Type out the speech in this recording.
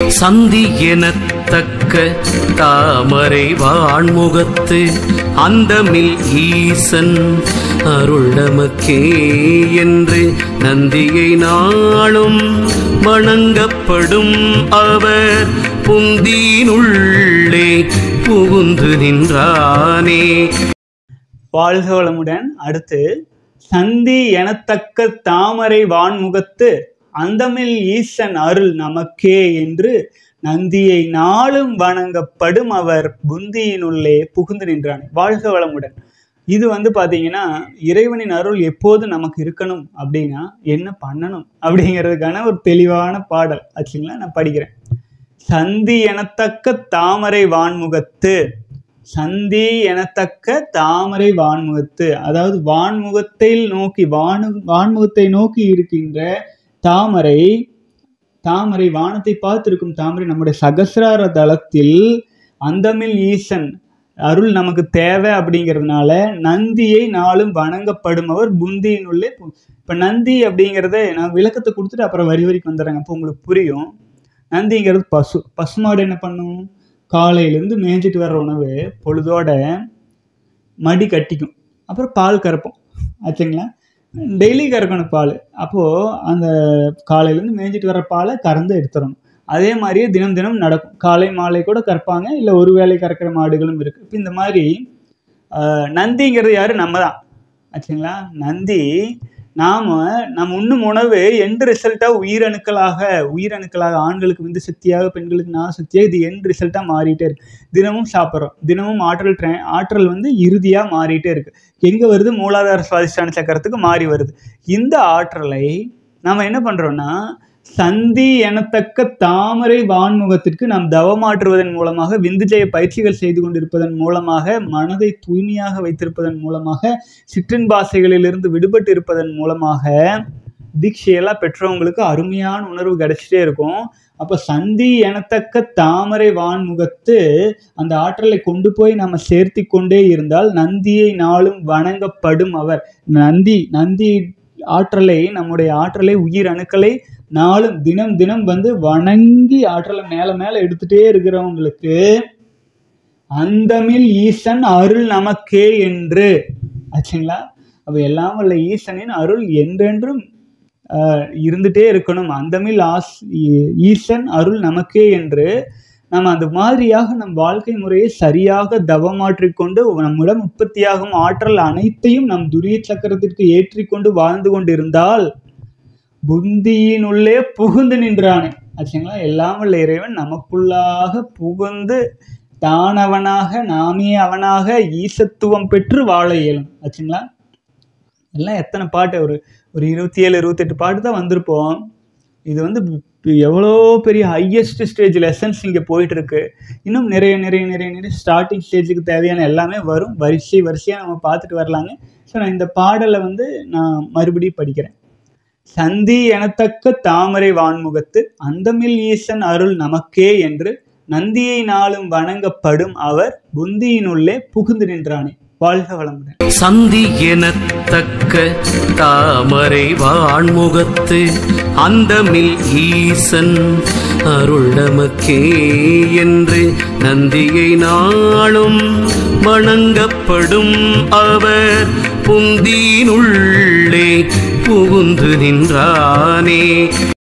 சந்தி எனத்தக்க தாமரை வான்முகத்து அந்தமில் ஈசன் அருள் நமக்கே என்று நந்தியை நாளும் வணங்கப்படும் அவர் புந்தினுள்ளே புகுந்து நின்றானே வாழ்க வளமுடன் அடுத்து சந்தி எனத்தக்க தாமரை வான்முகத்து அந்தமில் ஈசன் அருள் நமக்கே என்று நந்தியை நாளும் வணங்கப்படும் அவர் புந்தியினுள்ளே புகுந்து நின்றான் வாழ்க வளமுடன் இது வந்து பாத்தீங்கன்னா இறைவனின் அருள் எப்போது நமக்கு இருக்கணும் அப்படின்னா என்ன பண்ணணும் அப்படிங்கிறதுக்கான ஒரு தெளிவான பாடல் ஆச்சுங்களா நான் படிக்கிறேன் சந்தி எனத்தக்க தாமரை வான்முகத்து சந்தி எனத்தக்க தாமரை வான்முகத்து அதாவது வான்முகத்தை நோக்கி வானு வான்முகத்தை நோக்கி இருக்கின்ற தாமரை தாமரை வானத்தை பார்த்திருக்கும் தாமரை நம்முடைய சகசிரார தளத்தில் அந்தமில் ஈசன் அருள் நமக்கு தேவை அப்படிங்கிறதுனால நந்தியை நாளும் வணங்கப்படுமவர் புந்தியினுள்ளே பு- இப்ப நந்தி அப்படிங்கிறத நான் விளக்கத்தை கொடுத்துட்டு அப்புறம் வரி வரிக்கு வந்துடுறேங்க அப்போ உங்களுக்கு புரியும் நந்திங்கிறது பசு பசுமாடு என்ன பண்ணும் காலையிலேருந்து மேய்ஞ்சிட்டு வர்ற உணவு பொழுதோட மடி கட்டிக்கும் அப்புறம் பால் கறப்போம் ஆச்சுங்களா டெய்லி கறக்கணும் பால் அப்போது அந்த காலையிலேருந்து மேய்ஞ்சிட்டு வர்ற பாலை கறந்து எடுத்துடணும் அதே மாதிரியே தினம் தினம் நடக்கும் காலை மாலை கூட கறப்பாங்க இல்லை ஒரு வேளை கறக்கிற மாடுகளும் இருக்குது இப்போ இந்த மாதிரி ஆஹ், நந்திங்கிறது யாரு நம்ம தான் ஆச்சுங்களா நந்தி நாம நம்ம உண்ணும் உணவு எண்ட் ரிசல்ட்டாக உயிரணுக்களாக உயிரணுக்களாக ஆண்களுக்கு விந்து சக்தியாக பெண்களுக்கு நான் சக்தியாக இது எண்ட் ரிசல்ட்டாக மாறிட்டே இருக்கு தினமும் சாப்பிட்றோம் தினமும் ஆற்றல் ட்ரெயின் ஆற்றல் வந்து இறுதியாக மாறிட்டே இருக்கு எங்கே வருது மூலாதார சுவாதிஷ்டான சக்கரத்துக்கு மாறி வருது இந்த ஆற்றலை நாம் என்ன பண்ணுறோம்னா சந்தி எனத்தக்க தாமரை வான்முகத்திற்கு நாம் தவமாற்றுவதன் மூலமாக விந்துஜய பயிற்சிகள் செய்து கொண்டிருப்பதன் மூலமாக மனதை தூய்மையாக வைத்திருப்பதன் மூலமாக சிற்றின்பாசைகளிலிருந்து விடுபட்டு இருப்பதன் மூலமாக தீட்சையெல்லாம் பெற்றவங்களுக்கு அருமையான உணர்வு கிடைச்சிட்டே இருக்கும் அப்போ சந்தி எனத்தக்க தாமரை வான்முகத்து அந்த ஆற்றலை கொண்டு போய் நம்ம சேர்த்தி கொண்டே இருந்தால் நந்தியை நாளும் வணங்கப்படும் அவர் நந்தி நந்தி ஆற்றலை நம்முடைய ஆற்றலை உயிர் அணுக்களை நாளும் தினம் தினம் வந்து வணங்கி ஆற்றலை மேல மேல எடுத்துட்டே இருக்கிறவங்களுக்கு அந்தமில் ஈசன் அருள் நமக்கே என்று ஆச்சுங்களா அப்ப எல்லாம் வல்ல ஈசனின் அருள் என்றென்றும் ஆஹ், இருந்துட்டே இருக்கணும் அந்தமில் ஆஸ் ஈ- ஈசன் அருள் நமக்கே என்று நம்ம அந்த மாதிரியாக நம் வாழ்க்கை முறையை சரியாக தவமாற்றிக்கொண்டு நம்மிடம் உற்பத்தியாகும் ஆற்றல் அனைத்தையும் நம் துரிய சக்கரத்திற்கு ஏற்றிக்கொண்டு வாழ்ந்து கொண்டிருந்தால் புந்தியினுள்ளே புகுந்து நின்றானே ஆச்சுங்களா எல்லாம் வல்ல இறைவன் நமக்குள்ளாக புகுந்து தானவனாக நாமே அவனாக ஈசத்துவம் பெற்று வாழ இயலும் ஆச்சுங்களா எல்லாம் எத்தனை பாட்டு ஒரு ஒரு இருபத்தி ஏழு இருபத்தெட்டு பாட்டு தான் வந்திருப்போம் இது வந்து இப்ப எவ்வளோ பெரிய ஹையஸ்ட் ஸ்டேஜ் லெசன்ஸ் இங்கே போயிட்டு இருக்கு இன்னும் நிறைய நிறைய நிறைய நிறைய ஸ்டார்டிங் ஸ்டேஜுக்கு தேவையான எல்லாமே வரும் வரிசை வரிசையாக நம்ம பார்த்துட்டு வரலாங்க ஸோ நான் இந்த பாடலை வந்து நான் மறுபடியும் படிக்கிறேன் சந்தி எனத்தக்க தாமரை வான்முகத்து அந்தமில் ஈசன் அருள் நமக்கே என்று நந்தியை நாளும் வணங்கப்படும் அவர் புந்தியினுள்ளே புகுந்து நின்றானே வாழ்க வளமுடன் சந்தி எனத்தக்க தாமரை வான்முகத்து அந்தமில் ஈசன் அருள் நமக்கே என்று நந்தியை நாளும் வணங்கப்படும் அவர் புந்தினுள்ளே புகுந்து நின்றானே